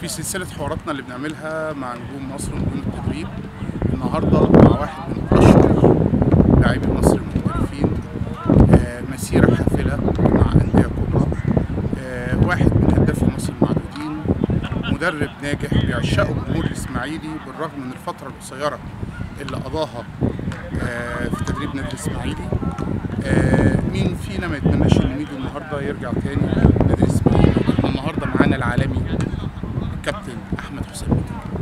في سلسلة حواراتنا اللي بنعملها مع نجوم مصر ونجوم التدريب النهارده مع واحد من أشهر لاعبي مصر المحترفين آه، مسيرة حافلة مع أندية كبرى آه، واحد من هدافي مصر المعدودين مدرب ناجح بيعشقه جمهور الإسماعيلي بالرغم من الفترة القصيرة اللي قضاها آه، في تدريب نادي الإسماعيلي آه، مين فينا ما يتمناش ان ميدو النهارده يرجع تاني نادي الاسماعيلي احنا النهارده معانا العالمي الكابتن احمد حسام ميدو